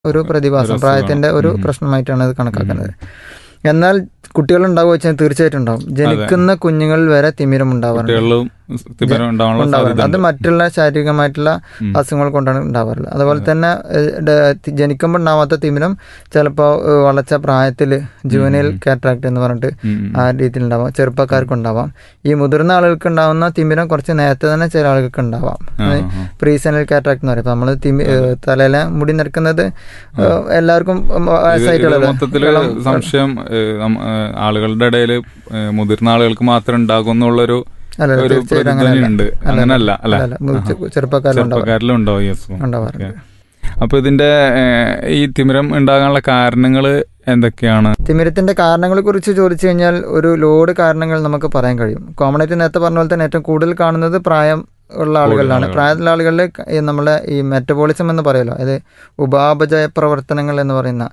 ഒരു പ്രതിഭാസം അസുഖമാണ്. പ്രായത്തിന്റെ ഒരു ഉം. പ്രശ്നമായിട്ടാണ് ഇത് കണക്കാക്കുന്നത് എന്നാൽ കുട്ടികൾ ഉണ്ടാവുക വെച്ചാൽ തീർച്ചയായിട്ടും ഉണ്ടാവും ജനിക്കുന്ന കുഞ്ഞുങ്ങളിൽ വരെ തിമിരം ഉണ്ടാവാറുണ്ട് കുട്ടികളിലും തിമിരം ഉണ്ടാവാനുള്ള ഉണ്ടാവാറുണ്ട് അത് സാധ്യത മറ്റുള്ള ശാരീരികമായിട്ടുള്ള ഉം. അസുഖങ്ങൾ കൊണ്ടാണ് ഉണ്ടാവാറുള്ളത് അതുപോലെ തന്നെ ഏഹ്, ഡ- തി- ജനിക്കുമ്പോൾ ഉണ്ടാവാത്ത തിമിരം ചിലപ്പോൾ വളച്ച പ്രായത്തിൽ ജുവനൈൽ കാറ്ററാക്ട് എന്ന് പറഞ്ഞിട്ട് ആ രീതിയിൽ ഉണ്ടാവാം ചെറുപ്പക്കാർക്ക് ഉണ്ടാവാം ഈ മുതിർന്ന ആളുകൾക്ക് ഉണ്ടാവുന്ന തിമിരം കുറച്ച് നേരത്തെ തന്നെ ചില ആളുകൾക്ക് ഉണ്ടാവാം പ്രീസനൽ കാറ്ററാക്ട് എന്ന് പറയും ഇപ്പം നമ്മൾ തിമി ഏഹ്, തലയിലെ മുടി നിരക്കുന്നത് ഏഹ്, എല്ലാവർക്കും വയസ്സായിട്ടുള്ളത് മൊത്തത്തില് സംശയം ഏഹ്, നമ്മ- ഏഹ്, ആളുകളുടെ ഇടയിൽ മുതിർന്ന ആളുകൾക്ക് മാത്രം ഉണ്ടാകും എന്നുള്ളൊരു അല്ല ഒരു തീർച്ചയായിട്ടും പ്രതിധ്വനി അങ്ങനെയല്ല. ഉണ്ട് അല്ല, അങ്ങനല്ല അല്ലെ അല്ല, അല്ല. ചെ- ചെറുപ്പക്കാരിലുണ്ടാവാം ചെറുപ്പക്കാരിലും ഉണ്ടോ ഈ അസുഖം ഉണ്ടാവാറുണ്ട് ഓക്കേ. അപ്പൊ ഇതിന്റെ ഏഹ്, ഈ തിമിരം ഉണ്ടാകാനുള്ള കാരണങ്ങൾ എന്തൊക്കെയാണ് തിമിരത്തിന്റെ കാരണങ്ങളെ കുറിച്ച് ചോദിച്ചു കഴിഞ്ഞാൽ ഒരു ലോഡ് കാരണങ്ങൾ നമുക്ക് പറയാൻ കഴിയും കോമൺ ആയിട്ട് നേരത്തെ പറഞ്ഞ പോലെ തന്നെ ഏറ്റവും കൂടുതൽ കാണുന്നത് പ്രായം ഉള്ള ആളുകളിലാണ് ആളുകൾ. പ്രായത്തിലുള്ള ആളുകളിൽ ക- ഈ നമ്മളെ ഈ മെറ്റബോളിസം എന്ന് പറയുമല്ലോ അത് ഉപാപചയ പ്രവർത്തനങ്ങൾ എന്ന് പറയുന്ന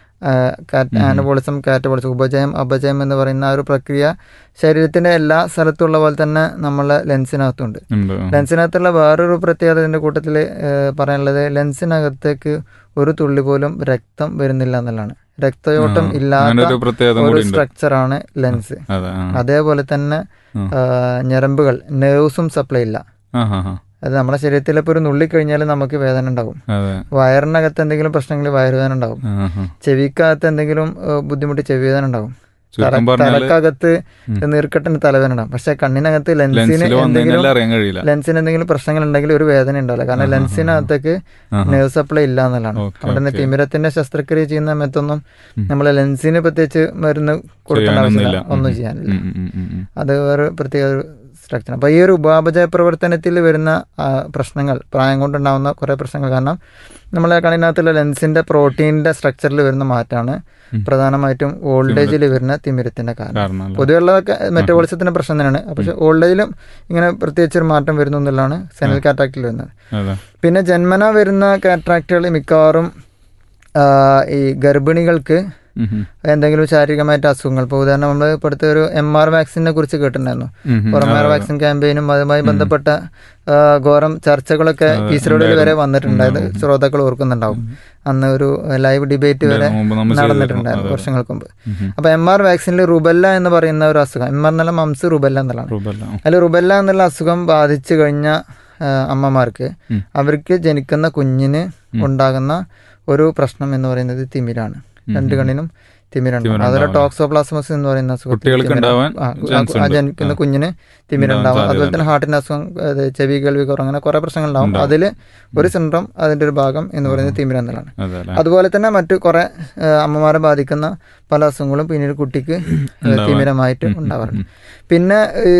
ആനബോളിസം കാറ്റബോളിസം ഉപജയം അപജയം എന്ന് പറയുന്ന ആ ഒരു പ്രക്രിയ ശരീരത്തിന്റെ എല്ലാ സ്ഥലത്തുള്ള പോലെ തന്നെ നമ്മളെ ലെൻസിനകത്തുണ്ട് ഉണ്ട് ലെൻസിനകത്തുള്ള വേറൊരു പ്രത്യേകത ഇതിന്റെ കൂട്ടത്തിൽ പറയാനുള്ളത് ലെൻസിനകത്തേക്ക് ഒരു തുള്ളി പോലും രക്തം വരുന്നില്ല എന്നുള്ളതാണ് രക്തയോട്ടം ആ, അങ്ങനെ ഇല്ലാത്ത ഒരു പ്രത്യേകത ഒരു കൂടി ഉണ്ട് സ്ട്രക്ചറാണ് ലെൻസ് അതെ ആ. അതേപോലെ തന്നെ ഉം. ആ, ഞരമ്പുകൾ നെർവ്സും സപ്ലൈ ഇല്ല ആ, ആ, ആ. അത് നമ്മുടെ ശരീരത്തിൽ ഇപ്പോൾ ഒരു നുള്ളി കഴിഞ്ഞാൽ നമുക്ക് വേദന ഉണ്ടാവും അതെ വയറിനകത്ത് എന്തെങ്കിലും പ്രശ്നങ്ങൾ വയറുവേദന ഉണ്ടാവും ആ, ആ. ചെവിക്കകത്ത് എന്തെങ്കിലും ഏഹ്, ബുദ്ധിമുട്ട് ചെവി വേദന ഉണ്ടാവും ചുരുക്കം തല- പറഞ്ഞാല് തലക്കകത്ത് ഉം. നീർക്കെട്ടിന് തലവേദന ഉണ്ടാവും പക്ഷെ കണ്ണിനകത്ത് ലെൻസിന് ലെൻസിൽ എന്തെങ്കിലും വന്നതിനെല്ലാം അറിയാൻ കഴിയില്ല ലെൻസിന് എന്തെങ്കിലും പ്രശ്നങ്ങൾ ഉണ്ടെങ്കിൽ ഒരു വേദന ഉണ്ടാവില്ല കാരണം ആഹാ, ലെൻസിനകത്തേക്ക് ആഹാ. നെർവ് സപ്ലൈ ഇല്ല എന്നുള്ളതാണ് ഓക്കേ, അവിടെ തന്നെ ഓക്കേ. തിമിരത്തിന്റെ ശസ്ത്രക്രിയ ചെയ്യുന്ന സമയത്തൊന്നും ഉം. നമ്മളെ ലെൻസിന് പ്രത്യേകിച്ച് മരുന്ന് കൊടുക്കേണ്ട ആവശ്യമില്ല ചെയ്യാനൊന്നുമില്ല. ഒന്നും ഉം. ചെയ്യാനില്ല ഉം, ഉം, ഉം, ഉം. അത് വേറെ പ്രത്യേക ഒരു സ്ട്രക്ചർ അപ്പോൾ ഈ ഒരു ഉപാപചയ പ്രവർത്തനത്തിൽ വരുന്ന ആ, പ്രശ്നങ്ങൾ പ്രായം കൊണ്ടുണ്ടാകുന്ന കുറേ പ്രശ്നങ്ങൾ കാരണം നമ്മളെ കണ്ണിനകത്തുള്ള ലെൻസിന്റെ പ്രോട്ടീനിന്റെ സ്ട്രക്ചറിൽ വരുന്ന മാറ്റമാണ് ഉം. പ്രധാനമായിട്ടും ഓൾഡ് ഏജിൽ വരുന്ന തിമിരത്തിന്റെ കാരണം കാരണം അല്ലേ? പൊതുവെയുള്ളതൊക്കെ മെറ്റബോളിസത്തിന്റെ പ്രശ്നം തന്നെയാണ് പക്ഷെ ഓൾഡ് ഏജിലും ഇങ്ങനെ പ്രത്യേകിച്ച് ഒരു മാറ്റം വരുന്നു എന്നുള്ളതാണ് സെനൽ കാറ്റാക്റ്റിൽ വരുന്നത് അതെ പിന്നെ ജന്മന വരുന്ന കാറ്ററാക്റ്റുകൾ മിക്കവാറും ആ, ഈ ഗർഭിണികൾക്ക് ഉം, ഉം. എന്തെങ്കിലും ശാരീരികമായിട്ട് അസുഖങ്ങൾ ഇപ്പോൾ ഉദാഹരണം നമ്മൾ ഇപ്പോൾ അടുത്ത ഒരു എം ആർ വാക്സിനെ കുറിച്ച് കേട്ടിട്ടുണ്ടായിരുന്നു ഉം, ഉം. എം ആർ അതെ, വാക്സിൻ ക്യാമ്പയിനും അതുമായി ബന്ധപ്പെട്ട ആ, ഘോരം ചർച്ചകളൊക്കെ അതെ, ഈശ്വരോടിൽ വരെ ഉണ്ടായിരുന്നു. വന്നിട്ടുണ്ടായത് ശ്രോതാക്കൾ ഓർക്കുന്നുണ്ടാവും അന്ന് ഒരു ലൈവ് ഡിബേറ്റ് വരെ ഉണ്ടായിരുന്നു. മുമ്പ് നമ്മൾ ചെയ്തിരുന്നു. നടന്നിട്ടുണ്ടായിരുന്നു അതെ. വർഷങ്ങൾക്ക് മുമ്പ് ഉം, ഉം. അപ്പോൾ എം ആർ വാക്സിനിൽ റുബല്ല എന്ന് പറയുന്ന ഒരു അസുഖം എം ആർ എന്നല്ല മംസ് റുബല്ല എന്നുള്ളതാണ് റുബല്ല. അതിൽ റുബല്ല എന്നുള്ള അസുഖം ബാധിച്ചു കഴിഞ്ഞ ആ, അമ്മമാർക്ക് ഉം. അവർക്ക് ജനിക്കുന്ന കുഞ്ഞിന് ഉണ്ടാകുന്ന ഒരു പ്രശ്നം എന്ന് പറയുന്നത് തിമിരാണ് രണ്ട് കണ്ണിനും തിമിരുണ്ട് തിമിരം അതുപോലെ ഉണ്ടാവാൻ. ടോക്സോപ്ലാസ്മസ് എന്ന് പറയുന്ന അസുഖത്തിൽ കുട്ടികൾക്ക് തിമിരം- ഉണ്ടാവാൻ ആ, chance ആ, ഉണ്ട്. ജനിക്കുന്ന ആ. കുഞ്ഞിന് തിമിരുണ്ടാവും ഉണ്ടാവാൻ അതുപോലെ തന്നെ ഹാർട്ടിന്റെ അസുഖം അത് ചെവി കേൾവി കുറവ് അങ്ങനെ കുറെ പ്രശ്നങ്ങളുണ്ടാവും ഉണ്ടാവും. അതിൽ ഒരു സിൻഡ്രം അതിന്റെ ഒരു ഭാഗം എന്ന് പറയുന്നത് തിമിരം എന്നുള്ളതാണ് അതെ അല്ലേ? അതുപോലെ തന്നെ മറ്റു കുറെ ആ, അമ്മമാരെ ബാധിക്കുന്ന പല അസുഖങ്ങളും പിന്നീട് കുട്ടിക്ക് ഉണ്ടാവാൻ. തിമിരമായിട്ട് ഉം, ഉം, ഉണ്ടാവാറുണ്ട് ഉം. പിന്നെ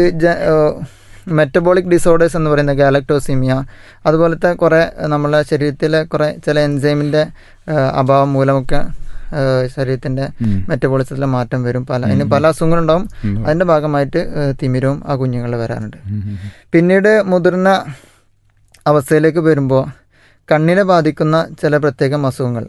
മെറ്റബോളിക് ഡിസോർഡേഴ്സ് എന്ന് പറയുന്ന ഗാലക്ടോസിമിയ അതുപോലത്തെ കുറേ നമ്മളെ ശരീരത്തിലെ കുറേ ചില എൻസൈമിൻ്റെ അഭാവം മൂലമൊക്കെ ആ, ശരീരത്തിൻ്റെ ഉം. മെറ്റബോളിസത്തിലെ മാറ്റം വരും പല അതിന് പല അസുഖങ്ങളുണ്ടാവും ഉണ്ടാവും. അതിൻ്റെ ഭാഗമായിട്ട് ആ, തിമിരവും ആ കുഞ്ഞുങ്ങളിൽ വരാറുണ്ട് ഉം, ഉം, ഉം. പിന്നീട് മുതിർന്ന അവസ്ഥയിലേക്ക് വരുമ്പോൾ കണ്ണിനെ ബാധിക്കുന്ന ചില പ്രത്യേകം അസുഖങ്ങൾ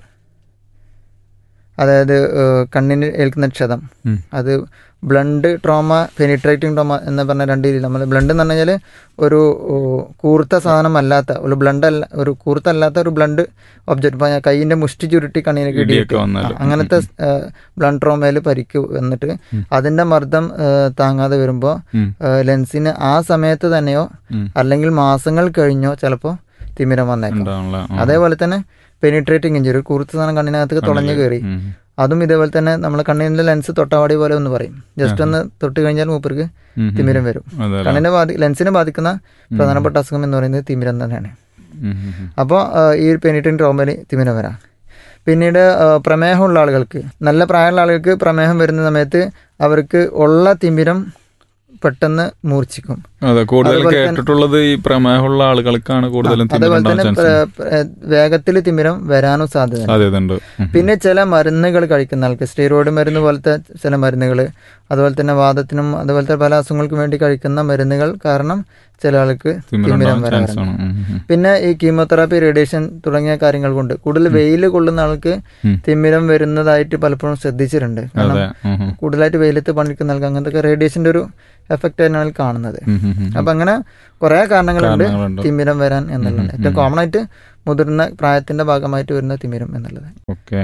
അതായത് ഏഹ്, കണ്ണിന് ഏൽക്കുന്ന ക്ഷതം ഉം. അത് ബ്ലണ്ട് ട്രോമ പെനിട്രേറ്റിംഗ് ട്രോമ എന്ന് പറഞ്ഞ രണ്ട് രീതിയിൽ നമ്മൾ ബ്ലണ്ട് എന്ന് പറഞ്ഞു കഴിഞ്ഞാൽ ഒരു ഓ, കൂർത്ത സാധനമല്ലാത്ത ഒരു ബ്ലണ്ട് അല്ല ഒരു കൂർത്തല്ലാത്ത ഒരു ബ്ലണ്ട് ഒബ്ജക്റ്റ് ഇപ്പോൾ കൈയിൻ്റെ മുഷ്ടി ചുരുട്ടി കണ്ണിലേക്ക് ഇടിയൊക്കെ ഇടിയിട്ട് വന്നാല്. ആ, അങ്ങനത്തെ ബ്ലണ്ട് ട്രോമയിൽ പരിക്ക് വന്നിട്ട് അതിൻ്റെ മർദ്ദം ഏഹ്, താങ്ങാതെ വരുമ്പോൾ ഉം. ലെൻസിന് ആ സമയത്ത് തന്നെയോ ഉം. അല്ലെങ്കിൽ മാസങ്ങൾ കഴിഞ്ഞോ ചിലപ്പോൾ തിമിരം വന്നേക്കാം ഉണ്ടാവുള്ള, ആ. അതേപോലെ തന്നെ പെനിട്രേറ്റിംഗ് ഇഞ്ചുറി കുറുത്ത സാധനം കണ്ണിനകത്ത് തുളഞ്ഞു കയറി ഉം. അതും ഇതേപോലെ തന്നെ നമ്മൾ കണ്ണിൻ്റെ ലെൻസ് തൊട്ടവാടി പോലെ എന്ന് പറയും ജസ്റ്റ് ഒന്ന് തൊട്ട് കഴിഞ്ഞാൽ മൂപ്പർക്ക് ഉം. തിമിരം വരും അതെ അല്ലേ? കണ്ണിനെ ബാധി ലെൻസിനെ ബാധിക്കുന്ന പ്രധാനപ്പെട്ട അസുഖം എന്ന് പറയുന്നത് തിമിരം തന്നെയാണ് ഉം, ഉം, ഉം. അപ്പോൾ ഈ പെനിട്രേറ്റിംഗ് ട്രോമയിൽ തിമിരം വരാം പിന്നീട് ആ, പ്രമേഹമുള്ള ആളുകൾക്ക് നല്ല പ്രായമുള്ള ആളുകൾക്ക് പ്രമേഹം വരുന്ന സമയത്ത് അവർക്ക് ഉള്ള തിമിരം പെട്ടെന്ന് മൂർച്ഛിക്കും അതെ കൂടുതൽ അതുപോലെ തന്നെ- കേട്ടിട്ടുള്ളത് ഈ പ്രമേഹമുള്ള ആളുകൾക്കാണ് കൂടുതലും തിമിരം അതേപോലെ ഉണ്ടാവാൻ തന്നെ ചാൻസ് വേഗത്തിൽ തിമിരം വരാനും സാധ്യത സാധ്യതയുണ്ട് ഉം. പിന്നെ ചില മരുന്നുകൾ കഴിക്കുന്ന ആൾക്ക് സ്റ്റീറോയിഡ് മരുന്ന് പോലത്തെ ചില മരുന്നുകൾ അതുപോലെ തന്നെ വാദത്തിനും അതുപോലത്തെ പല അസുഖങ്ങൾക്കും വേണ്ടി കഴിക്കുന്ന മരുന്നുകൾ കാരണം ചില ആൾക്ക് തിമിരം തിമിരം ഉണ്ടാവാൻ ചാൻസ് വരാറുണ്ട് ആണ് ഉം, ഉം, പിന്നെ ഈ കീമോതെറാപ്പി റേഡിയേഷൻ തുടങ്ങിയ കാര്യങ്ങൾ കൊണ്ട് കൂടുതൽ വെയിൽ കൊള്ളുന്ന ആൾക്ക് ഉം. തിമിരം വരുന്നതായിട്ട് പലപ്പോഴും ശ്രദ്ധിച്ചിട്ടുണ്ട് കാരണം അതെ ഉം, ഉം, കൂടുതലായിട്ട് വെയിലത്ത് പണിക്കുന്ന ആൾക്ക് അങ്ങനത്തെ റേഡിയേഷൻ്റെ ഒരു എഫക്റ്റ് തന്നെയാണ് കാണുന്നത് ഉം, ഉം, ഉം. അപ്പം അങ്ങനെ കുറേ കാരണങ്ങളുണ്ട് കാരണങ്ങളുണ്ട്. തിമിരം വരാൻ എന്നുള്ളത് ഏറ്റവും കോമൺ ആയിട്ട് മുതിർന്ന പ്രായത്തിന്റെ ഭാഗമായിട്ട് വരുന്ന തിമിരം എന്നുള്ളത് ഓക്കെ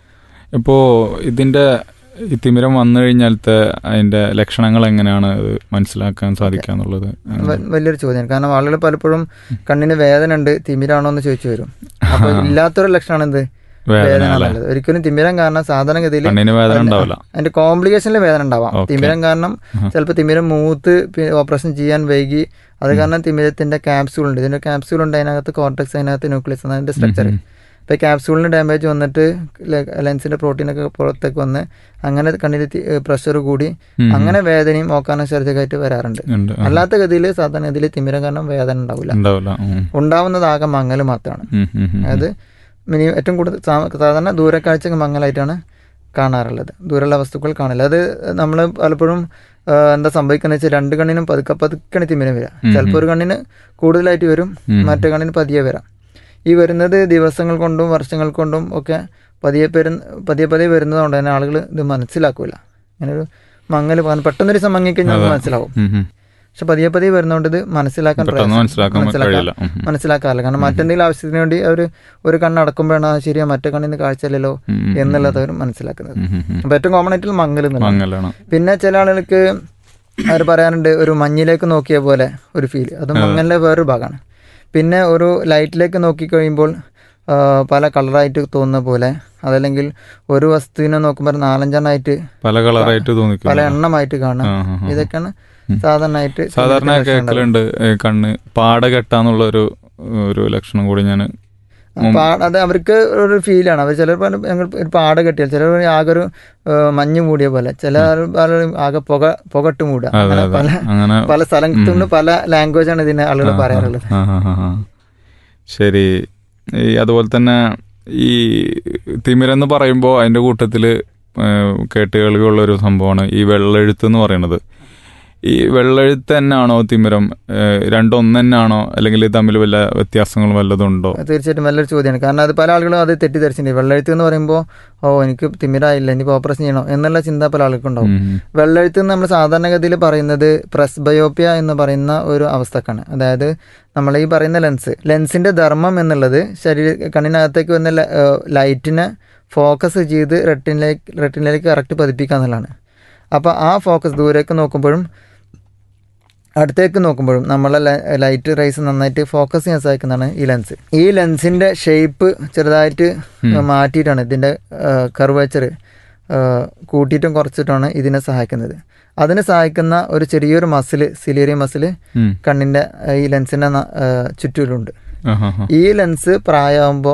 ഇപ്പോ ഇതിന്റെ ഈ തിമിരം വന്നു കഴിഞ്ഞാലത്തെ അതിന്റെ ലക്ഷണങ്ങൾ എങ്ങനെയാണ് അത് മനസ്സിലാക്കാൻ സാധിക്കുക എന്നുള്ളത് വ- വലിയൊരു ചോദ്യമാണ് കാരണം ആളുകൾ പലപ്പോഴും കണ്ണിന് വേദന ഉണ്ട് തിമിരാണോ എന്ന് ചോദിച്ചു വരും അപ്പൊ ഇല്ലാത്തൊരു ലക്ഷണമാണ് എന്ത് വേദന വേദന അല്ലേ? എന്നുള്ളത് ഒരിക്കലും തിമിരം കാരണം സാധാരണഗതിയിൽ കണ്ണിന് വേദന ഉണ്ടാവില്ല അതിന്റെ കോംപ്ലിക്കേഷനിൽ വേദന ഉണ്ടാവാം ഓക്കേ. തിമിരം കാരണം ചിലപ്പോൾ തിമിരം മൂത്ത് ഓപ്പറേഷൻ ചെയ്യാൻ വൈകി അത് കാരണം തിമിരത്തിന്റെ ക്യാപ്സ്യൂൾ ഉണ്ട് ഇതിന്റെ ക്യാപ്സ്യൂൾ ഉണ്ട് അതിനകത്ത് കോർട്ടക്സ് അതിനകത്ത് ന്യൂക്ലിയസ് അതിന്റെ സ്ട്രക്ചർ ഇപ്പൊ ക്യാപ്സ്യൂളിന് ഡാമേജ് വന്നിട്ട് ലെൻസിന്റെ പ്രോട്ടീനൊക്കെ പുറത്തേക്ക് വന്ന് അങ്ങനെ കണ്ണിൽ പ്രഷർ കൂടി ഉം. അങ്ങനെ വേദനയും ഓക്കാന സർജകായിട്ട് വരാറുണ്ട് ഉണ്ട് ആ, അല്ലാത്ത ഗതിയിൽ സാധാരണ ഗതിയിൽ തിമിരം കാരണം വേദന ഉണ്ടാവില്ല ഉണ്ടാവില്ല ഉം. ഉണ്ടാവുന്നതാകെ മങ്ങൽ മാത്രമാണ് ഉം, ഉം, ഉം. അതായത് മിനി ഏറ്റവും കൂടുതൽ സാ- സാധാരണ ദൂരക്കാഴ്ച മങ്ങലായിട്ടാണ് കാണാറുള്ളത് ദൂരമുള്ള വസ്തുക്കൾ കാണില്ല അത് നമ്മൾ പലപ്പോഴും ആ, എന്താ സംഭവിക്കുന്നത് വെച്ചാൽ രണ്ട് കണ്ണിനും പതുക്കെ പതുക്കെയാണ് തിമിരം വരിക ചിലപ്പോൾ ഒരു കണ്ണിന് കൂടുതലായിട്ട് വരും ഉം. മറ്റേ കണ്ണിന് പതിയെ വരാം ഈ വരുന്നത് ദിവസങ്ങൾ കൊണ്ടും വർഷങ്ങൾ കൊണ്ടും ഒക്കെ പതിയെ പേര് പതിയെ പതിയെ വരുന്നതുകൊണ്ട് തന്നെ ആളുകൾ ഇത് മനസ്സിലാക്കൂല അങ്ങനെ ഒരു മങ്ങൽ പ- പെട്ടെന്നൊരു ദിവസം മങ്ങിക്കഴിഞ്ഞാൽ നമുക്ക് മനസ്സിലാവും ഉം, ഉം. പക്ഷെ പതിയെ പതിയെ വരുന്നതുകൊണ്ട് ഇത് മനസ്സിലാക്കാൻ പെട്ടെന്ന് പ്രയാസം- മനസ്സിലാക്കാൻ കഴിയില്ല ഉം, ഉം. മനസ്സിലാക്കാറില്ല കാരണം മറ്റെന്തെങ്കിലും ആവശ്യത്തിന് വേണ്ടി അവർ ഒരു കണ്ണ് അടക്കുമ്പോഴാണ് ആ ശരിയാ മറ്റേ കണ്ണിന് കാഴ്ചയില്ലല്ലോ ഉം, ഉം, എന്നുള്ളത് അവർ മനസ്സിലാക്കുന്നത് ഉം, ഉം, ഉം. അപ്പൊ ഏറ്റവും കോമൺ ആയിട്ടുള്ള മങ്ങൽ എന്നുള്ളത് മങ്ങലാണ് പിന്നെ ചില ആളുകൾക്ക് അവർ പറയാറുണ്ട് ഒരു മഞ്ഞിലേക്ക് നോക്കിയ പോലെ ഒരു ഫീൽ അത് മങ്ങലിന്റെ വേറൊരു ഭാഗമാണ് പിന്നെ ഒരു ലൈറ്റിലേക്ക് നോക്കിക്കഴിയുമ്പോൾ ആ, പല കളറായിട്ട് തോന്നുന്ന പോലെ അതല്ലെങ്കിൽ ഒരു വസ്തുവിനെ നോക്കുമ്പോൾ നാലഞ്ചെണ്ണമായിട്ട് പല കളറായിട്ട് തോന്നിക്കും പല എണ്ണമായിട്ട് കാണുക ആ, ആ, ആ. ഇതൊക്കെയാണ് സാധാരണയായിട്ട് സാധാരണ കേൾക്കലുണ്ട് ഏ, കണ്ണ് പാട കെട്ടാന്നുള്ള ഒരു ഒരു ലക്ഷണം കൂടി ഞാൻ പാ- അത് അവർക്ക് ഒരു ഫീലാണ് അവർ ചിലർ പറഞ്ഞു, ഞങ്ങൾ ഒരു പാട കെട്ടിയാൽ ചിലർ പറയും ആകെ ഒരു ഏ, മഞ്ഞ് മൂടിയ പോലെ ചില ആളുകൾ ആകെ പുക പുകട്ട് മൂടുക അതെ അങ്ങനെ അതെ പല അങ്ങനെ പല സ്ഥലത്തു നിന്ന് പല ലാംഗ്വേജ് ആണ് ഇതിനെ ആളുകൾ പറയാറുള്ളത് ആ, ആ, ആ, ആ. ശരി ഈ അതുപോലെ തന്നെ ഈ തിമിരെന്ന് പറയുമ്പോൾ അതിൻ്റെ കൂട്ടത്തിൽ കേട്ടുകേൾവിയുള്ള ഒരു സംഭവമാണ് ഈ വെള്ളെഴുത്ത് എന്ന് പറയുന്നത് ഈ വെള്ളെഴുത്ത് തന്നെയാണോ തിമിരം ഏഹ് രണ്ടൊന്ന് തന്നെയാണോ അല്ലെങ്കിൽ ഇത് തമ്മിൽ വല്ല വ്യത്യാസങ്ങളും വല്ലതും ഉണ്ടോ തീർച്ചയായിട്ടും നല്ലൊരു ചോദ്യമാണ് കാരണം അത് പല ആളുകളും അത് തെറ്റിദ്ധരിച്ചിട്ടുണ്ട് വെള്ളെഴുത്ത് എന്ന് പറയുമ്പോൾ ഓ എനിക്ക് തിമിരായില്ല ഇനിയിപ്പോൾ ഓപ്പറേഷൻ ചെയ്യണോ എന്നുള്ള ചിന്ത പല ആൾക്കും ഉണ്ടാവും ഉം. വെള്ളെഴുത്ത് നമ്മൾ സാധാരണഗതിയിൽ പറയുന്നത് പ്രസ്ബയോപ്യ എന്ന് പറയുന്ന ഒരു അവസ്ഥക്കാണ് അതായത് നമ്മൾ ഈ പറയുന്ന ലെൻസ് ലെൻസിന്റെ ധർമ്മം എന്നുള്ളത് ശരീര കണ്ണിനകത്തേക്ക് വന്ന ല- ഏഹ് ലൈറ്റിനെ ഫോക്കസ് ചെയ്ത് റെറ്റിനിലേക്ക് റെറ്റിനിലേക്ക് കറക്റ്റ് പതിപ്പിക്കുക എന്നുള്ളതാണ് അപ്പോൾ ആ ഫോക്കസ് ദൂരേക്ക് നോക്കുമ്പോഴും അടുത്തേക്ക് നോക്കുമ്പോഴും നമ്മളെ ല- ലൈറ്റ് റൈസ് നന്നായിട്ട് ഫോക്കസ് ചെയ്യാൻ സഹായിക്കുന്നതാണ് ഈ ലെൻസ് ഈ ലെൻസിന്റെ ഷേപ്പ് ചെറുതായിട്ട് മാറ്റിയിട്ടാണ് ഇതിന്റെ കർവേച്ചർ കൂട്ടിയിട്ടും കുറച്ചിട്ടാണ് ഇതിനെ സഹായിക്കുന്നത് അതിന് സഹായിക്കുന്ന ഒരു ചെറിയൊരു മസിൽ സിലേറിയ മസിൽ ഉം. കണ്ണിന്റെ ഏഹ്, ഈ ലെൻസിന്റെ ന- ഏഹ്, ചുറ്റിലുണ്ട് ആ, ആ, ആ. ഈ ലെൻസ് പ്രായമാകുമ്പോൾ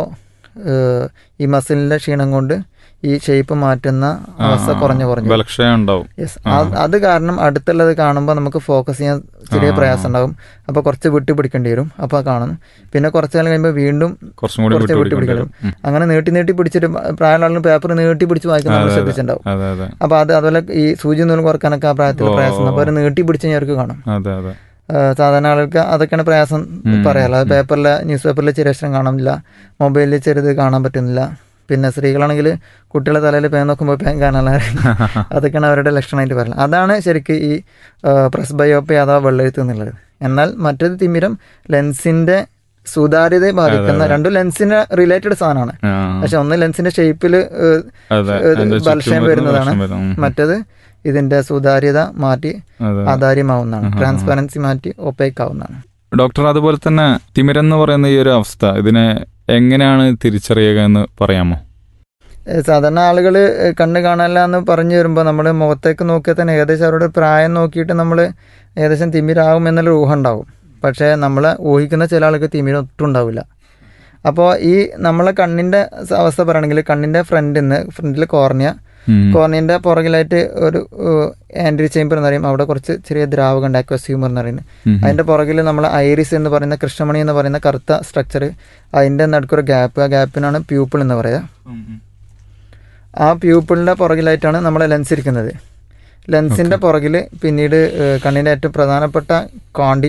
ഈ മസിലിന്റെ ക്ഷീണം കൊണ്ട് ഈ ഷേപ്പ് മാറ്റുന്ന അവസ്ഥ കുറഞ്ഞു കുറഞ്ഞു ബലക്ഷയം ഉണ്ടാവും യെസ് അത് കാരണം അടുത്തുള്ളത് കാണുമ്പോൾ നമുക്ക് ഫോക്കസ് ചെയ്യാൻ ചെറിയ പ്രയാസം ഉണ്ടാകും അപ്പോൾ കുറച്ച് വിട്ടു പിടിക്കേണ്ടി വരും അപ്പോൾ കാണുന്നു പിന്നെ കുറച്ച് കാലം കഴിയുമ്പോൾ വീണ്ടും കുറച്ചും കൂടി കുറച്ച് വിട്ടു വിട്ടു പിടിക്കേണ്ടി പിടിക്കണം വരും. ഉം. അങ്ങനെ നീട്ടി നീട്ടി പിടിച്ചിട്ട് പ്രായമുള്ള പേപ്പർ നീട്ടി പിടിച്ച് വായിക്കുന്ന നമ്മൾ ശ്രദ്ധിച്ചിട്ടുണ്ടാവും അതെ അതെ അപ്പോൾ അത് അതുപോലെ ഈ സൂചി നൂലും കുറക്കാനൊക്കെ ആ പ്രായത്തിൽ പ്രയാസം അപ്പോൾ അവർ നീട്ടി പിടിച്ച് കഴിഞ്ഞാൽ അവർക്ക് കാണും അതെ അതെ ആ, സാധാരണ ആളുകൾക്ക് അതൊക്കെയാണ് പ്രയാസം പറയാനുള്ളത് അത് പേപ്പറിലെ ന്യൂസ് പേപ്പറിലെ ചെറിയ അക്ഷരം കാണാനില്ല മൊബൈലിൽ ചെറുത് കാണാൻ പറ്റുന്നില്ല പിന്നെ സ്ത്രീകളാണെങ്കിൽ കുട്ടികളെ തലയിൽ പേൻ നോക്കുമ്പോൾ പേൻ കാണാനുള്ള അതൊക്കെയാണ് അവരുടെ ലക്ഷണമായിട്ട് പറയുന്നത് അതാണ് ശരിക്കും ഈ പ്രസ്ബയോപ്പി അഥവാ വെള്ളെഴുത്ത് എന്നുള്ളത് എന്നാൽ മറ്റൊരു തിമിരം ലെൻസിന്റെ സുതാര്യതയെ ബാധിക്കുന്ന രണ്ടും ലെൻസിന് റിലേറ്റഡ് സാധനമാണ് ആ, പക്ഷെ ഒന്ന് ലെൻസിന്റെ ഷേപ്പിൽ അതെ അതിന്റെ ചുറ്റും ബലക്ഷയം വരുന്ന വരുന്നതാണ് ബലക്ഷയം വരും. ഉം. മറ്റത് ഇതിന്റെ സുതാര്യത മാറ്റി അതെ ആധാര്യമാവുന്നതാണ് ട്രാൻസ്പെറൻസി മാറ്റി ഒപ്പേക്ക് ആവുന്നതാണ് ഡോക്ടർ അതുപോലെ തന്നെ തിമിരം എന്ന് പറയുന്ന ഈ ഒരു അവസ്ഥ ഇതിനെ എങ്ങനെയാണ് തിരിച്ചറിയുക എന്ന് പറയാമോ ഏഹ് സാധാരണ ആളുകൾ കണ്ണ് കാണില്ല എന്ന് പറഞ്ഞു വരുമ്പോൾ നമ്മൾ മുഖത്തേക്ക് നോക്കിയാൽ തന്നെ ഏകദേശം അവരുടെ പ്രായം നോക്കിയിട്ട് നമ്മൾ ഏകദേശം തിമിരാകും എന്നുള്ള ഊഹം ഉണ്ടാവും പക്ഷേ നമ്മൾ ഊഹിക്കുന്ന ചില ആൾക്ക് തിമിരം ഒട്ടും ഉണ്ടാവില്ല അപ്പോൾ ഈ നമ്മളെ കണ്ണിൻ്റെ അവസ്ഥ പറയുകയാണെങ്കിൽ കണ്ണിൻ്റെ ഫ്രണ്ടിൽ നിന്ന് ഫ്രണ്ടിൽ കോർണിയ ഉം. കോർണിയൻ്റെ പുറകിലായിട്ട് ഒരു ആൻഡ്രി ചേംബർ എന്ന് പറയും അവിടെ കുറച്ച് ചെറിയ ദ്രാവകം ഉണ്ട് അക്വസ്യൂമർ എന്ന് പറയുന്നത് ഉം. അതിൻ്റെ പുറകിൽ നമ്മൾ ഐറിസ് എന്ന് പറയുന്ന കൃഷ്ണമണി എന്ന് പറയുന്ന കറുത്ത സ്ട്രക്ചർ അതിൻ്റെ നടുക്കൊരു ഗ്യാപ്പ് ആ ഗ്യാപ്പിനാണ് പ്യൂപ്പിൾ എന്ന് പറയുക ഉം, ഉം. ആ പ്യൂപ്പിളിൻ്റെ പുറകിലായിട്ടാണ് നമ്മുടെ ലെൻസ് ഇരിക്കുന്നത് ലെൻസിൻ്റെ പുറകിൽ പിന്നീട് ഏഹ്, കണ്ണിൻ്റെ ഏറ്റവും പ്രധാനപ്പെട്ട ക്വാണ്ടിറ്റി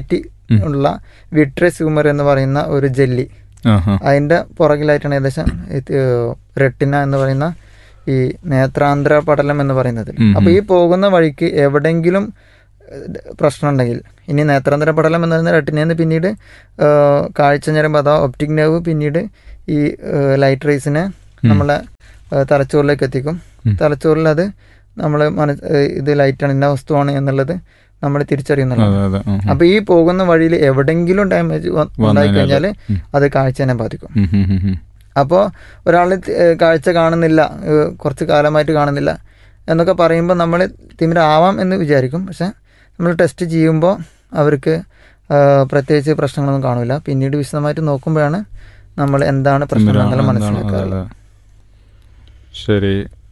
ഉള്ള വിട്രസ് ഹ്യൂമർ എന്ന് പറയുന്ന ഒരു ജെല്ലി ആഹാ. അതിൻ്റെ പുറകിലായിട്ടാണ് ഏകദേശം ഇത് റെട്ടിന എന്ന് പറയുന്ന ഈ നേത്രാന്ധ്ര പടലം എന്ന് പറയുന്നത് ഉം. അപ്പോൾ ഈ പോകുന്ന വഴിക്ക് എവിടെയെങ്കിലും ഏഹ്, പ്രശ്നം ഉണ്ടെങ്കിൽ ഇനി നേത്രാന്ധ്ര പടലം എന്ന് പറയുന്ന റെട്ടിനെന്ന് പിന്നീട് ഏഹ്, കാഴ്ച ഞരമ്പ് അഥവാ ഒപ്റ്റിക് നെർവ് പിന്നീട് ഈ ഏഹ്, ലൈറ്റ് റേസിനെ നമ്മളെ ഏഹ്, തലച്ചോറിലേക്ക് എത്തിക്കും ഉം. തലച്ചോറിൽ അത് നമ്മൾ മന ഏഹ്, ഇത് ലൈറ്റാണ് ഇന്ന വസ്തുവാണ് എന്നുള്ളത് നമ്മൾ തിരിച്ചറിയുന്നുള്ളത് അതെ അതെ ഉം, ഉം. അപ്പോൾ ഈ പോകുന്ന വഴിയിൽ എവിടെയെങ്കിലും ഡാമേജ് ഉണ്ടായി കഴിഞ്ഞാൽ ഉം. അത് കാഴ്ചനെ ബാധിക്കും ഉം, ഉം, ഉം, ഉം. അപ്പോൾ ഒരാൾ കാഴ്ച കാണുന്നില്ല ഏഹ് കുറച്ച് കാലമായിട്ട് കാണുന്നില്ല എന്നൊക്കെ പറയുമ്പോൾ നമ്മൾ തിമിരം ആവാം എന്ന് വിചാരിക്കും പക്ഷെ നമ്മൾ ടെസ്റ്റ് ചെയ്യുമ്പോൾ അവർക്ക് ഏഹ് പ്രത്യേകിച്ച് പ്രശ്നങ്ങളൊന്നും കാണില്ല പിന്നീട് വിശദമായിട്ട് നോക്കുമ്പോഴാണ് നമ്മൾ എന്താണ് പ്രശ്നം തിമിരം എന്നുള്ളത് എന്താണ്? മനസ്സിലാക്കാറുള്ളത് അതെ, അതെ. ശരി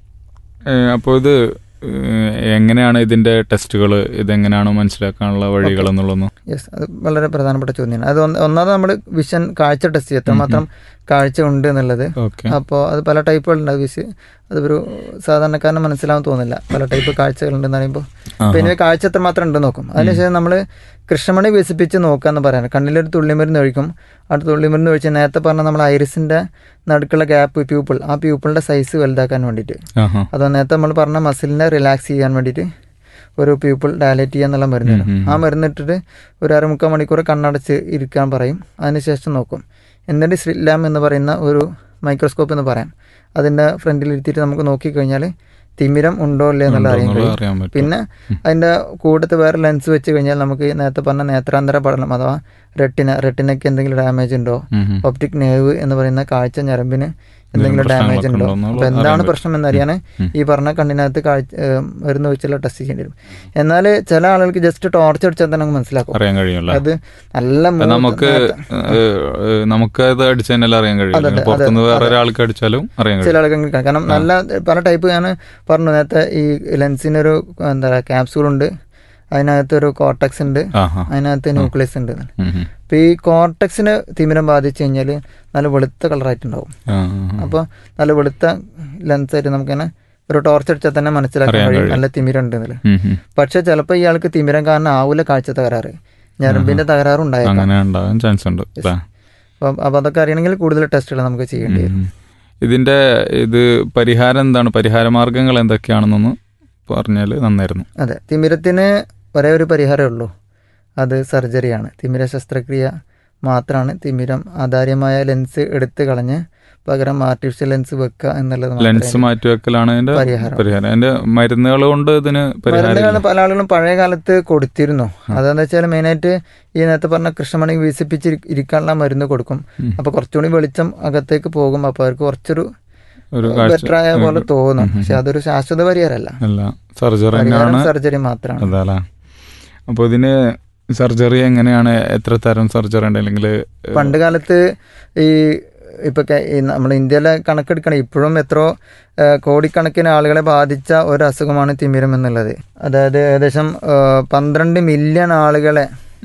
അപ്പോൾ ഇത് ഏഹ്, എങ്ങനെയാണ് ഇതിന്റെ ടെസ്റ്റുകൾ ഇതെങ്ങനെയാണ് മനസ്സിലാക്കാനുള്ള വഴികൾ എന്നുള്ളതൊന്ന് യെസ് അത് വളരെ പ്രധാനപ്പെട്ട ചോദ്യമാണ് അത് ഒന്ന് ഒന്നാമത് നമ്മൾ വിഷൻ കാഴ്ച ടെസ്റ്റ് ചെയ്യും എത്രമാത്രം കാഴ്ച ഉണ്ട് എന്നുള്ളത് ഓക്കെ അപ്പോൾ അത് പല ടൈപ്പുകളുണ്ട് വിസ് അതൊരു സാധാരണക്കാരന് മനസ്സിലാവാൻ തോന്നില്ല പല ടൈപ്പ് കാഴ്ചകളുണ്ടെന്ന് പറയുമ്പോൾ പിന്നെ കാഴ്ച എത്രമാത്രം ഉണ്ടെന്ന് നോക്കും അതിനുശേഷം നമ്മൾ കൃഷ്ണമണി വികസിപ്പിച്ച് നോക്കുക എന്ന് പറയാറ് കണ്ണിലൊരു തുള്ളിമരുന്ന് ഒഴിക്കും ആ തുള്ളിമരുന്ന് ഒഴിച്ച് നേരത്തെ പറഞ്ഞ നമ്മൾ ഐറിസിൻ്റെ നടുക്കുള്ള ഗ്യാപ്പ് പ്യൂപ്പിൾ ആ പ്യൂപ്പിളിൻ്റെ സൈസ് വലുതാക്കാൻ വേണ്ടിയിട്ട് ആഹാ അതോ നേരത്തെ നമ്മൾ പറഞ്ഞ മസിലിനെ റിലാക്സ് ചെയ്യാൻ വേണ്ടിയിട്ട് ഒരു പ്യൂപ്പിൾ ഡയലേറ്റ് ചെയ്യുക എന്നുള്ള മരുന്ന് ഉം, ഉം. ആ മരുന്ന് ഇട്ടിട്ട് ഒരു അരമുക്കാൽ മണിക്കൂർ കണ്ണടച്ച് ഇരിക്കാൻ പറയും അതിനുശേഷം നോക്കും എന്നിട്ട് സ്ലിലാം എന്ന് പറയുന്ന ഒരു മൈക്രോസ്കോപ്പ് എന്ന് പറയാം അതിൻ്റെ ഫ്രണ്ടിൽ ഇരുത്തിയിട്ട് നമുക്ക് നോക്കിക്കഴിഞ്ഞാൽ തിമിരം ഉണ്ടോ ഇല്ലേ എന്നുള്ളത് അറിയാൻ ഉണ്ടോന്നുള്ളത് കഴിയും അറിയാൻ പറ്റും പിന്നെ അതിൻ്റെ കൂട്ടത്ത് വേറെ ലെൻസ് വെച്ച് കഴിഞ്ഞാൽ നമുക്ക് ഈ നേരത്തെ പറഞ്ഞ നേത്രാന്തര പഠനം അഥവാ റെട്ടിന റെട്ടിനയ്ക്ക് എന്തെങ്കിലും ഡാമേജ് ഉണ്ടോ ഉം, ഉം. ഒപ്റ്റിക് നേവ് എന്ന് പറയുന്ന കാഴ്ച ഞരമ്പിന് എന്തെങ്കിലും പ്രശ്നങ്ങളൊക്കെ ഡാമേജ് ഉണ്ടോ ഉണ്ടോ അപ്പോൾ എന്നുള്ളത് എന്താണ് അറിയാൻ പ്രശ്നം എന്നറിയാൻ ഉം. ഈ പറഞ്ഞ കണ്ണിനകത്ത് കാഴ്ച ഏഹ് മരുന്ന് വെച്ചുള്ള ടെസ്റ്റ് ചെയ്യേണ്ടി വരും എന്നാൽ ചില ആളുകൾക്ക് ജസ്റ്റ് ടോർച്ച് അടിച്ചാൽ തന്നെ നമുക്ക് മനസ്സിലാക്കും അറിയാൻ കഴിയുമല്ലോ അത് നല്ല അപ്പൊ മൂത്ത് നമുക്ക് നേരത്തെ- ഏഹ്, ഏഹ്, നമുക്ക് അത് അടിച്ചു തന്നെ അറിയാൻ കഴിയും അതെ, അതെ, പുറത്തുനിന്ന് അതെ, വേറെ അതെ. ഒരാൾക്ക് അടിച്ചാലും അറിയാൻ ചില കഴിയും ആളുകൾ അങ്ങനെ കാണും. കാരണം നല്ല പല ടൈപ്പ് ഞാൻ പറഞ്ഞു നേരത്തെ ഈ ലെൻസിനൊരു എന്താ പറയുക ക്യാപ്സൂൾ ഉണ്ട് അതിനകത്തൊരു കോർട്ടക്സ് ഉണ്ട് ആഹാ അതിനകത്ത് ന്യൂക്ലിയസ് ഉണ്ട് ഉം, ഉം. അപ്പോൾ ഈ കോർട്ടക്സിന് തിമിരം ബാധിച്ചു കഴിഞ്ഞാൽ നല്ല വെളുത്ത കളറായിട്ടുണ്ടാവും ആ, ആ, ആ. അപ്പോൾ നല്ല വെളുത്ത ലെൻസായിട്ട് നമുക്കിങ്ങനെ ഒരു ടോർച്ച് അടിച്ചാൽ തന്നെ മനസ്സിലാക്കാൻ അറിയാൻ കഴിയും കഴിയും. നല്ല തിമിരം ഉണ്ടെന്നില്ല ഉം, ഉം. പക്ഷെ ചിലപ്പോൾ ഇയാൾക്ക് തിമിരം കാരണം ആവൂല കാഴ്ച തകരാറ് ഞരമ്പിന്റെ തകരാറ് ഉണ്ടായേക്കാം അങ്ങനെ ഉണ്ടാകാൻ ചാൻസ് ഉണ്ട് അല്ലേ? അപ്പം അപ്പം അതൊക്കെ അറിയണമെങ്കിൽ കൂടുതൽ ടെസ്റ്റുകൾ നമുക്ക് ചെയ്യേണ്ടി വരും ഉം. ഇതിന്റെ ഇത് പരിഹാരം എന്താണ് പരിഹാര മാർഗങ്ങൾ എന്തൊക്കെയാണെന്നൊന്ന് പറഞ്ഞാൽ നന്നായിരുന്നു അതെ തിമിരത്തിന് ഒരേ ഒരു പരിഹാരമേ ഉള്ളൂ അത് സർജറിയാണ് തിമിര ശസ്ത്രക്രിയ മാത്രമാണ് തിമിരം ആധാര്യമായ ലെൻസ് എടുത്ത് കളഞ്ഞ് പകരം ആർട്ടിഫിഷ്യൽ ലെൻസ് വെക്കുക എന്നുള്ളത് മാത്രമേ ലെൻസ് മാറ്റിവെക്കലാണ് അതിന്റെ പരിഹാരം. പരിഹാരം അതിന്റെ മരുന്നുകൾ കൊണ്ട് ഇതിന് പരിഹാരം മരുന്നുകൾ പല ആളുകളും പഴയ കാലത്ത് കൊടുത്തിരുന്നു അതെന്താ വെച്ചാൽ മെയിനായിട്ട് ഈ നേരത്തെ പറഞ്ഞ കൃഷ്ണമണി വികസിപ്പിച്ച് ഇരി- ഇരിക്കാനുള്ള മരുന്ന് കൊടുക്കും ഉം. അപ്പൊ കുറച്ചുകൂടി വെളിച്ചം അകത്തേക്ക് പോകും അപ്പൊ അവർക്ക് കുറച്ചൊരു ഒരു കാഴ്ച ബെറ്റർ ആയ പോലെ തോന്നും പക്ഷെ അതൊരു ശാശ്വത പരിഹാരമല്ല അല്ല സർജറി പരിഹാരം തന്നെയാണ് സർജറി മാത്രമാണ് അതല്ലേ അപ്പോൾ ഇതിന് സർജറി എങ്ങനെയാണ് എത്ര തരം സർജറി ഉണ്ട് അല്ലെങ്കിൽ പണ്ട് കാലത്ത് ഈ ഇപ്പൊ നമ്മൾ ഇന്ത്യയിലെ കണക്കെടുക്കണം ഇപ്പോഴും എത്രയോ ഏഹ്, കോടിക്കണക്കിന് ആളുകളെ ബാധിച്ച ഒരു അസുഖമാണ് തിമിരം എന്നുള്ളത് അതായത് ഏകദേശം ഏഹ്, പന്ത്രണ്ട് മില്യൺ ആളുകളെ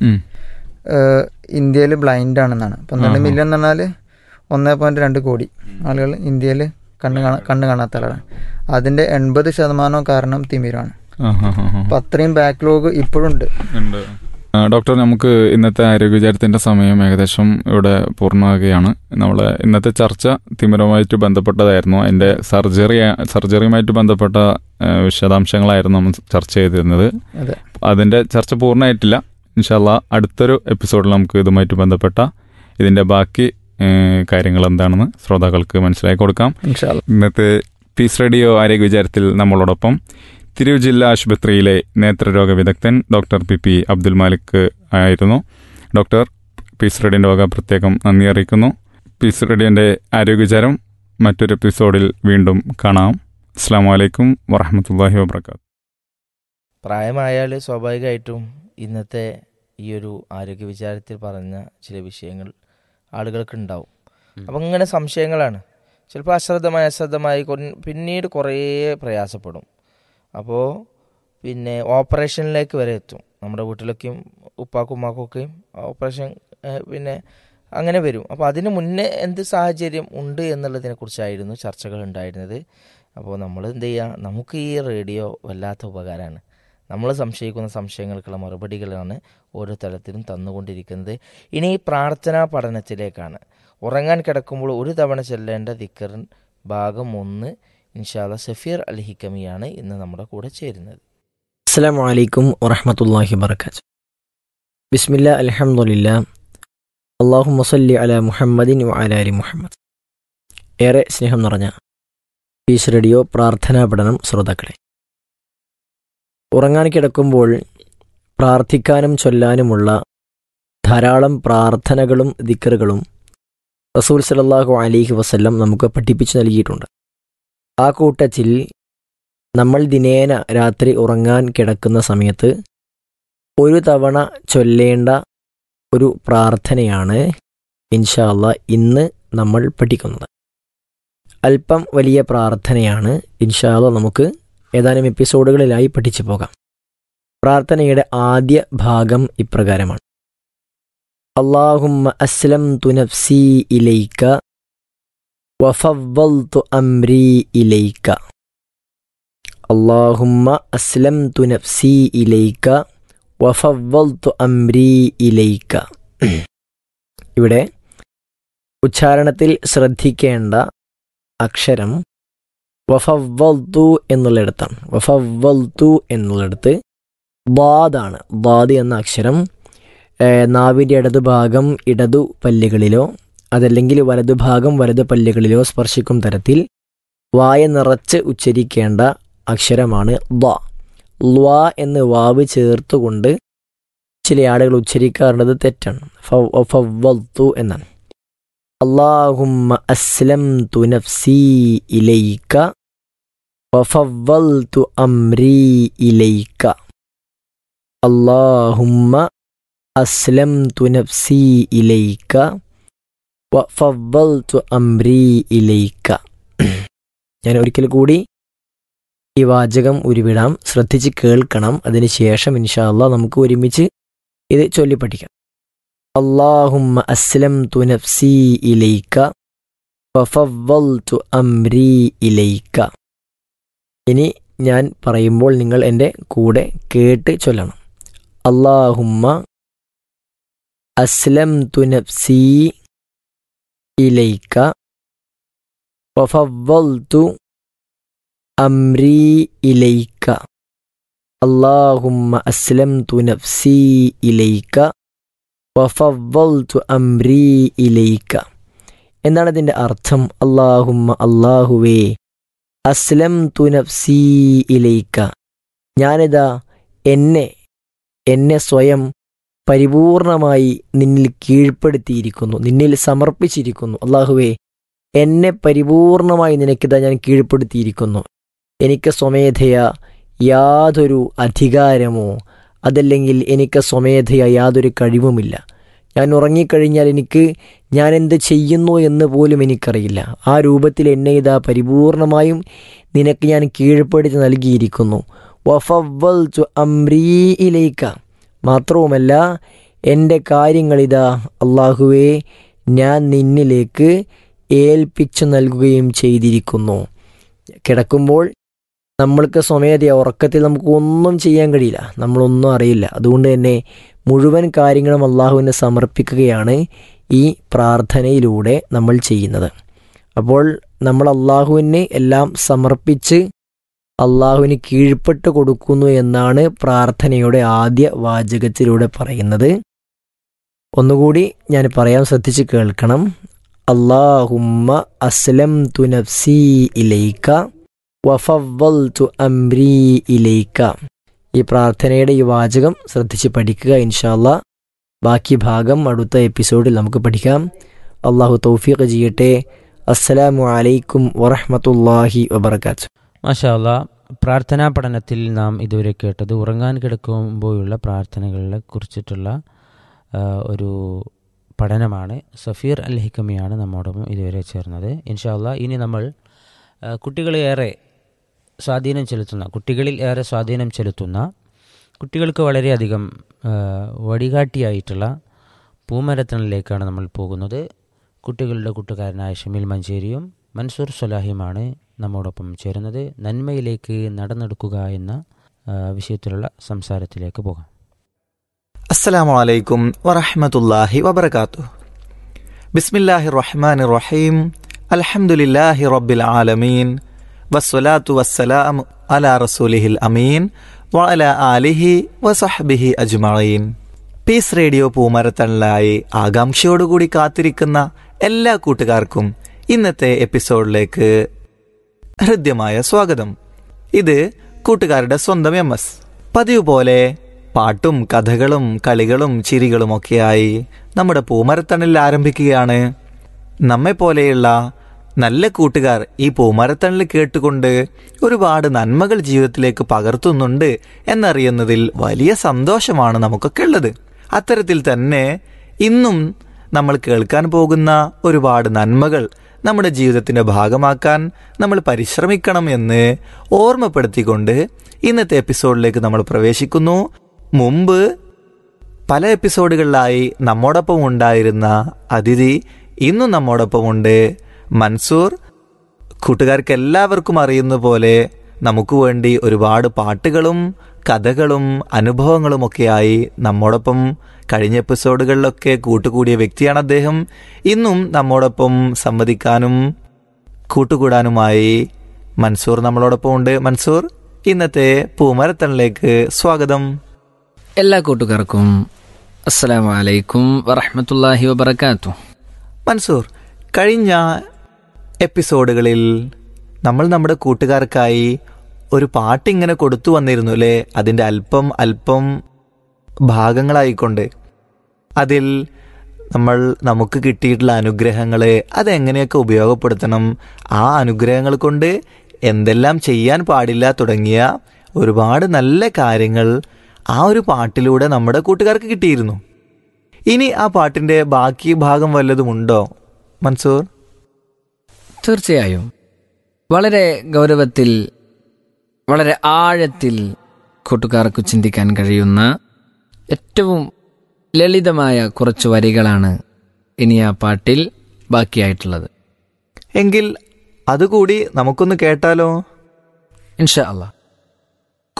ഇന്ത്യയിൽ ബ്ലൈൻഡ് ആണെന്നാണ് പന്ത്രണ്ട് ആഹാ. മില്യൺ എന്ന് പറഞ്ഞാൽ ഒന്നേ പോയിന്റ് രണ്ട് കോടി ആളുകൾ ഇന്ത്യയിൽ കണ്ണ് കാണാ കണ്ണ് കാണാത്ത ആളാണ് അതിന്റെ എൺപത് ശതമാനം കാരണം തിമിരമാണ് അപ്പൊ അത്രയും ബാക്ക്ലോഗ് ഇപ്പോഴും ഉണ്ട് ഉണ്ട് ആ, ഡോക്ടർ നമുക്ക് ഇന്നത്തെ ആരോഗ്യ വിചാരത്തിന്റെ സമയം ഏകദേശം ഇവിടെ പൂർണ്ണമാകുകയാണ് നമ്മൾ ഇന്നത്തെ ചർച്ച തിമിരവുമായിട്ട് ബന്ധപ്പെട്ടതായിരുന്നു അതിന്റെ സർജറി സർജറിയുമായിട്ട് ബന്ധപ്പെട്ട ആ, വിശദാംശങ്ങളായിരുന്നു നമ്മൾ ചർച്ച ചെയ്തിരുന്നത് അതെ അതിന്റെ ചർച്ച പൂർണ്ണമായിട്ടില്ല ഇൻഷാല്ല അടുത്തൊരു എപ്പിസോഡിൽ നമുക്ക് ഇതുമായിട്ട് ബന്ധപ്പെട്ട ഇതിന്റെ ബാക്കി ഏ, കാര്യങ്ങൾ എന്താണെന്ന് ശ്രോതാക്കൾക്ക് മനസ്സിലാക്കി കൊടുക്കാം ഇൻഷാല്ല ഇന്നത്തെ പീസ് റേഡിയോ ആരോഗ്യ വിചാരത്തിൽ നമ്മളോടൊപ്പം തിരൂർ ജില്ലാ ആശുപത്രിയിലെ നേത്രരോഗ വിദഗ്ധൻ doctor P P Abdul Malik ആയിരുന്നു ഡോക്ടർ പീസ് റേഡിയോൻ്റെ വക പ്രത്യേകം നന്ദി അറിയിക്കുന്നു പീസ് റേഡിയോൻ്റെ ആരോഗ്യ വിചാരം മറ്റൊരു എപ്പിസോഡിൽ വീണ്ടും കാണാം അസ്സാം വലൈക്കും വറഹമത്തല്ലാഹി വാബർക്കാത്തു പ്രായമായാൽ സ്വാഭാവികമായിട്ടും ഇന്നത്തെ ഈ ഒരു ആരോഗ്യ വിചാരത്തിൽ പറഞ്ഞ ചില വിഷയങ്ങൾ ആളുകൾക്ക് ഉണ്ടാവും അപ്പം ഇങ്ങനെ സംശയങ്ങളാണ് ചിലപ്പോൾ അശ്രദ്ധമായി അശ്രദ്ധമായി കൊൻ- പിന്നീട് കുറേ പ്രയാസപ്പെടും അപ്പോൾ പിന്നെ ഓപ്പറേഷനിലേക്ക് വരെ എത്തും നമ്മുടെ വീട്ടിലൊക്കെയും ഉപ്പാക്കും ഉമ്മാക്കൊക്കെയും ഓപ്പറേഷൻ ഏഹ്, പിന്നെ അങ്ങനെ വരും അപ്പോൾ അതിന് മുന്നേ എന്ത് സാഹചര്യം ഉണ്ട് എന്നുള്ളതിനെ കുറിച്ചായിരുന്നു ചർച്ചകൾ ഉണ്ടായിരുന്നത് അപ്പോൾ നമ്മൾ എന്ത് ചെയ്യുക നമുക്ക് ഈ റേഡിയോ വല്ലാത്ത ഉപകാരമാണ് നമ്മൾ സംശയിക്കുന്ന സംശയങ്ങൾക്കുള്ള മറുപടികളാണ് ഓരോ തലത്തിലും തന്നുകൊണ്ടിരിക്കുന്നത് ഇനി ഈ പ്രാർത്ഥനാ പഠനത്തിലേക്കാണ് ഉറങ്ങാൻ കിടക്കുമ്പോൾ ഒരു തവണ ചെല്ലേണ്ട ദിക്കറിൻ ഭാഗം ഒന്ന് ഇൻഷാല്ല സഫീർ അൽ ഹിക്കമിയാണ് ഇന്ന് നമ്മുടെ കൂടെ ചേരുന്നത് അസ്സാം വലൈക്കും വറഹമത്തല്ലാഹി വർക്കാത്ത് ബിസ്മില്ല അലഹമുല്ല അള്ളാഹു മസല്ലി അല മുഹമ്മദിൻ വഅല അലി മുഹമ്മദ് ഏറെ സ്നേഹം നിറഞ്ഞ പീസ് റേഡിയോ പ്രാർത്ഥനാ പഠനം ശ്രോതാക്കളെ ഉറങ്ങാൻ കിടക്കുമ്പോൾ പ്രാർത്ഥിക്കാനും ചൊല്ലാനുമുള്ള ധാരാളം പ്രാർത്ഥനകളും ദിക്കറുകളും റസൂൽ സലല്ലാഹു അലിഹി വസല്ലം നമുക്ക് പഠിപ്പിച്ചു നൽകിയിട്ടുണ്ട് ആ കൂട്ടത്തിൽ നമ്മൾ ദിനേന രാത്രി ഉറങ്ങാൻ കിടക്കുന്ന സമയത്ത് ഒരു തവണ ചൊല്ലേണ്ട ഒരു പ്രാർത്ഥനയാണ് ഇൻഷാല്ല ഇന്ന് നമ്മൾ പഠിക്കുന്നത് അല്പം വലിയ പ്രാർത്ഥനയാണ് ഇൻഷാല്ല നമുക്ക് ഏതാനും എപ്പിസോഡുകളിലായി പഠിച്ചു പോകാം പ്രാർത്ഥനയുടെ ആദ്യ ഭാഗം ഇപ്രകാരമാണ് അള്ളാഹുമ്മ അസ്ലം തുനഫ്സി ഇലൈക്ക വഫവ്വൽതു അംരി ഇലൈക്ക അള്ളാഹുമ്മ അസ്ലം തു നഫ്സി ഇലൈക്ക വഫവ്വൽതു അംരി ഇലൈക്ക ഇവിടെ ഉച്ചാരണത്തിൽ ശ്രദ്ധിക്കേണ്ട അക്ഷരം വഫവ്വൽതു എന്നുള്ളിടത്താണ് വഫവ്വൽതു എന്നുള്ളിടത്ത് ബാദാണ് ബാദ് എന്ന അക്ഷരം ഏഹ്, നാവിൻ്റെ ഇടതുഭാഗം ഇടതു പല്ലുകളിലോ അതല്ലെങ്കിൽ വലതുഭാഗം വലതു പല്ലുകളിലോ സ്പർശിക്കും തരത്തിൽ വായ നിറച്ച് ഉച്ചരിക്കേണ്ട അക്ഷരമാണ് ദ്വ ല്വ എന്ന് വാവ് ചേർത്തുകൊണ്ട് ചില ആളുകൾ ഉച്ചരിക്കാറുള്ളത് തെറ്റാണ് ഫവ്- ഫവ്വൽതു എന്നാണ് അള്ളാഹുമ്മ അസ്ലം തു നഫ്സി ഇലൈക്ക വഫവ്വൽതു അംരി ഇലൈക്ക അള്ളാഹുമ്മ അസ്ലം തു നഫ്സി ഇലൈക്ക വഫവ്വൽതു അംരി ഇലൈക്ക ഞാൻ ഒരിക്കൽ കൂടി ഈ വാചകം ഉരുവിടാം ശ്രദ്ധിച്ച് കേൾക്കണം അതിനുശേഷം ഇൻഷാ അള്ളാ നമുക്ക് ഒരുമിച്ച് ഇത് ചൊല്ലി പഠിക്കാം അള്ളാഹുമ്മ അസ്ലം തു നഫ്സി ഇലൈക്ക വഫവ്വൽതു അംരി ഇലൈക്ക ഇനി ഞാൻ പറയുമ്പോൾ നിങ്ങൾ എൻ്റെ കൂടെ കേട്ട് ചൊല്ലണം അള്ളാഹുമ്മ അസ്ലം തു നഫ്സി ഇലൈക്ക വഫവ്വൽതു അംരി ഇലൈക്ക അള്ളാഹുമ്മ അസ്ലംതു നഫ്സി ഇലൈക്ക വഫവ്വൽതു അംരി ഇലൈക്ക എന്താണ് ഇതിൻ്റെ അർത്ഥം അള്ളാഹുമ്മ അള്ളാഹുവേ അസ്ലംതു നഫ്സി ഇലൈക്ക ഞാനിതാ എന്നെ എന്നെ സ്വയം പരിപൂർണമായി നിന്നിൽ കീഴ്പ്പെടുത്തിയിരിക്കുന്നു നിന്നിൽ സമർപ്പിച്ചിരിക്കുന്നു അള്ളാഹുവേ എന്നെ പരിപൂർണമായി നിനക്കിതാ ഞാൻ കീഴ്പ്പെടുത്തിയിരിക്കുന്നു എനിക്ക് സ്വമേധയാ യാതൊരു അധികാരമോ അതല്ലെങ്കിൽ എനിക്ക് സ്വമേധയാ യാതൊരു കഴിവുമില്ല ഞാൻ ഉറങ്ങിക്കഴിഞ്ഞാൽ എനിക്ക് ഞാൻ എന്ത് ചെയ്യുന്നു എന്ന് പോലും എനിക്കറിയില്ല ആ രൂപത്തിൽ എന്നെ ഇതാ പരിപൂർണമായും നിനക്ക് ഞാൻ കീഴ്പ്പെടുത്തി നൽകിയിരിക്കുന്നു വഫവ്വൽ അമ്രീയിലേക്ക മാത്രവുമല്ല എൻ്റെ കാര്യങ്ങളിതാ അള്ളാഹുവേ ഞാൻ നിന്നിലേക്ക് ഏൽപ്പിച്ചു നൽകുകയും ചെയ്തിരിക്കുന്നു കിടക്കുമ്പോൾ നമ്മൾക്ക് സ്വമേധയ ഉറക്കത്തിൽ നമുക്ക് ഒന്നും ചെയ്യാൻ കഴിയില്ല നമ്മളൊന്നും അറിയില്ല അതുകൊണ്ട് തന്നെ മുഴുവൻ കാര്യങ്ങളും അള്ളാഹുവിന് സമർപ്പിക്കുകയാണ് ഈ പ്രാർത്ഥനയിലൂടെ നമ്മൾ ചെയ്യുന്നത് അപ്പോൾ നമ്മൾ അള്ളാഹുവിന് എല്ലാം സമർപ്പിച്ച് അള്ളാഹുവിന് കീഴ്പ്പെട്ട് കൊടുക്കുന്നു എന്നാണ് പ്രാർത്ഥനയുടെ ആദ്യ വാചകത്തിലൂടെ പറയുന്നത് ഒന്നുകൂടി ഞാൻ പറയാൻ ശ്രദ്ധിച്ച് കേൾക്കണം അള്ളാഹുമ്മ അസ്ലം തു നഫ്സി ഇലൈക്ക വഫവ്വൽതു അംരി ഇലൈക്ക ഈ പ്രാർത്ഥനയുടെ ഈ വാചകം ശ്രദ്ധിച്ച് പഠിക്കുക ഇൻഷാല്ല ബാക്കി ഭാഗം അടുത്ത എപ്പിസോഡിൽ നമുക്ക് പഠിക്കാം അള്ളാഹു തൗഫീഖ് ചെയ്യട്ടെ അസ്സലാമു അലൈക്കും വറഹ്മത്തുള്ളാഹി വബർക്കാത്തു മാഷാല്ല പ്രാർത്ഥനാ പഠനത്തിൽ നാം ഇതുവരെ കേട്ടത് ഉറങ്ങാൻ കിടക്കുമ്പോഴുള്ള പ്രാർത്ഥനകളെ കുറിച്ചിട്ടുള്ള ആ, ഒരു പഠനമാണ് സഫീർ അൽ ഹിക്കമിയാണ് നമ്മോടൊപ്പം ഇതുവരെ ചേർന്നത് ഇൻഷാല്ല ഇനി നമ്മൾ ആ, കുട്ടികളെ ഏറെ സ്വാധീനം ചെലുത്തുന്ന കുട്ടികളിൽ ഏറെ സ്വാധീനം ചെലുത്തുന്ന കുട്ടികൾക്ക് വളരെയധികം ആ, വഴികാട്ടിയായിട്ടുള്ള പൂമരത്തണിലേക്കാണ് നമ്മൾ പോകുന്നത് കുട്ടികളുടെ കൂട്ടുകാരനായ ഷമീൽ മഞ്ചേരിയും മൻസൂർ സൊലാഹിയുമാണ് നമ്മോടൊപ്പം ചേരുന്നത് നന്മയിലേക്ക് നടന്നെടുക്കുക എന്ന ആ, വിഷയത്തിലുള്ള സംസാരത്തിലേക്ക് പോകാം അസ്സലാമു അലൈക്കും വറഹ്മത്തുള്ളാഹി വബറകാതുഹു ബിസ്മില്ലാഹിർ റഹ്മാനിർ റഹീം അൽഹംദുലില്ലാഹി റബ്ബിൽ ആലമീൻ വസ്സലാത്തു വസ്സലാം അലാ റസൂലിഹിൽ അമീൻ വഅല ആലിഹി വസഹ്ബിഹി അജ്മഈൻ പീസ് റേഡിയോ പൂമരത്തണലായി ആകാംക്ഷയോടുകൂടി കാത്തിരിക്കുന്ന എല്ലാ കൂട്ടുകാർക്കും ഇന്നത്തെ എപ്പിസോഡിലേക്ക് ഹൃദ്യമായ സ്വാഗതം ഇത് കൂട്ടുകാരുടെ സ്വന്തം എം എസ് പതിവ് പോലെ പാട്ടും കഥകളും കളികളും ചിരികളുമൊക്കെയായി നമ്മുടെ പൂമരത്തണിൽ ആരംഭിക്കുകയാണ് നമ്മെപ്പോലെയുള്ള നല്ല കൂട്ടുകാർ ഈ പൂമരത്തണിൽ കേട്ടുകൊണ്ട് ഒരുപാട് നന്മകൾ ജീവിതത്തിലേക്ക് പകർത്തുന്നുണ്ട് എന്നറിയുന്നതിൽ വലിയ സന്തോഷമാണ് നമുക്കൊക്കെ ഉള്ളത് അത്തരത്തിൽ തന്നെ ഇന്നും നമ്മൾ കേൾക്കാൻ പോകുന്ന ഒരുപാട് നന്മകൾ നമ്മുടെ ജീവിതത്തിന്റെ ഭാഗമാക്കാൻ നമ്മൾ പരിശ്രമിക്കണം എന്ന് ഓർമ്മപ്പെടുത്തിക്കൊണ്ട് ഇന്നത്തെ എപ്പിസോഡിലേക്ക് നമ്മൾ പ്രവേശിക്കുന്നു മുമ്പ് പല എപ്പിസോഡുകളിലായി നമ്മോടൊപ്പം ഉണ്ടായിരുന്ന അതിഥി ഇന്നും നമ്മോടൊപ്പമുണ്ട് മൻസൂർ കൂട്ടുകാർക്ക് എല്ലാവർക്കും അറിയുന്ന പോലെ നമുക്ക് വേണ്ടി ഒരുപാട് പാട്ടുകളും കഥകളും അനുഭവങ്ങളുമൊക്കെയായി നമ്മോടൊപ്പം കഴിഞ്ഞ എപ്പിസോഡുകളിലൊക്കെ കൂട്ടുകൂടിയ വ്യക്തിയാണ് അദ്ദേഹം ഇന്നും നമ്മോടൊപ്പം സംവദിക്കാനും കൂട്ടുകൂടാനുമായി മൻസൂർ നമ്മളോടൊപ്പം ഉണ്ട് മൻസൂർ ഇന്നത്തെ പൂമരത്തണിലേക്ക് സ്വാഗതം എല്ലാ കൂട്ടുകാർക്കും അസ്സലാമു അലൈക്കും വറഹ്മത്തുള്ളാഹി വബറകാതുഹു മൻസൂർ കഴിഞ്ഞ എപ്പിസോഡുകളിൽ നമ്മൾ നമ്മുടെ കൂട്ടുകാർക്കായി ഒരു പാട്ട് ഇങ്ങനെ കൊടുത്തു വന്നിരുന്നു അല്ലേ അതിൻ്റെ അല്പം അല്പം ഭാഗങ്ങളായിക്കൊണ്ട് അതിൽ നമ്മൾ നമുക്ക് കിട്ടിയിട്ടുള്ള അനുഗ്രഹങ്ങളെ അതെങ്ങനെയൊക്കെ ഉപയോഗപ്പെടുത്തണം ആ അനുഗ്രഹങ്ങൾ കൊണ്ട് എന്തെല്ലാം ചെയ്യാൻ പാടില്ല തുടങ്ങിയ ഒരുപാട് നല്ല കാര്യങ്ങൾ ആ ഒരു പാട്ടിലൂടെ നമ്മുടെ കൂട്ടുകാർക്ക് കിട്ടിയിരുന്നു ഇനി ആ പാട്ടിന്റെ ബാക്കി ഭാഗം വല്ലതുമുണ്ടോ മൻസൂർ തീർച്ചയായും വളരെ ഗൗരവത്തിൽ വളരെ ആഴത്തിൽ കൂട്ടുകാർക്ക് ചിന്തിക്കാൻ കഴിയുന്ന ഏറ്റവും ലളിതമായ കുറച്ച് വരികളാണ് ഇനി ആ പാട്ടിൽ ബാക്കിയായിട്ടുള്ളത് എങ്കിൽ അതുകൂടി നമുക്കൊന്ന് കേട്ടാലോ ഇൻഷാ അള്ളാഹ്